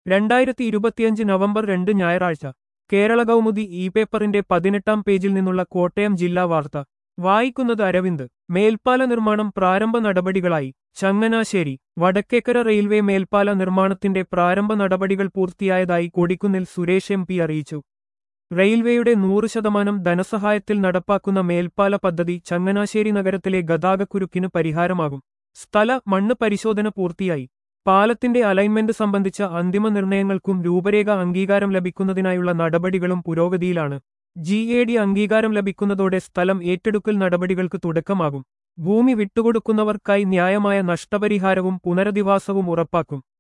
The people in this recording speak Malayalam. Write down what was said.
രണ്ടായിരത്തി ഇരുപത്തിയഞ്ച് നവംബർ രണ്ട് ഞായറാഴ്ച കേരള കൗമുദി ഇ പേപ്പറിന്റെ പതിനെട്ടാം പേജിൽ നിന്നുള്ള കോട്ടയം ജില്ലാ വാർത്ത വായിക്കുന്നത് അരവിന്ദ് മേൽപ്പാല നിർമ്മാണം പ്രാരംഭ നടപടികളായി ചങ്ങനാശ്ശേരി വടക്കേക്കര റെയിൽവേ മേൽപ്പാല നിർമ്മാണത്തിന്റെ പ്രാരംഭ നടപടികൾ പൂർത്തിയായതായി കൊടിക്കുന്നിൽ സുരേഷ് എം പി അറിയിച്ചു റെയിൽവേയുടെ നൂറ് ശതമാനം ധനസഹായത്തിൽ നടപ്പാക്കുന്ന മേൽപ്പാല പദ്ധതി ചങ്ങനാശ്ശേരി നഗരത്തിലെ ഗതാഗതക്കുരുക്കിന് പരിഹാരമാകും സ്ഥല മണ്ണ് പരിശോധന പൂർത്തിയായി പാലത്തിന്റെ അലൈൻമെന്റ് സംബന്ധിച്ച അന്തിമ നിർണയങ്ങൾക്കും രൂപരേഖ അംഗീകാരം ലഭിക്കുന്നതിനായുള്ള നടപടികളും പുരോഗതിയിലാണ് ജി എ ഡി അംഗീകാരം ലഭിക്കുന്നതോടെ സ്ഥലം ഏറ്റെടുക്കൽ നടപടികൾക്ക് തുടക്കമാകും ഭൂമി വിട്ടുകൊടുക്കുന്നവർക്കായി ന്യായമായ നഷ്ടപരിഹാരവും പുനരധിവാസവും ഉറപ്പാക്കും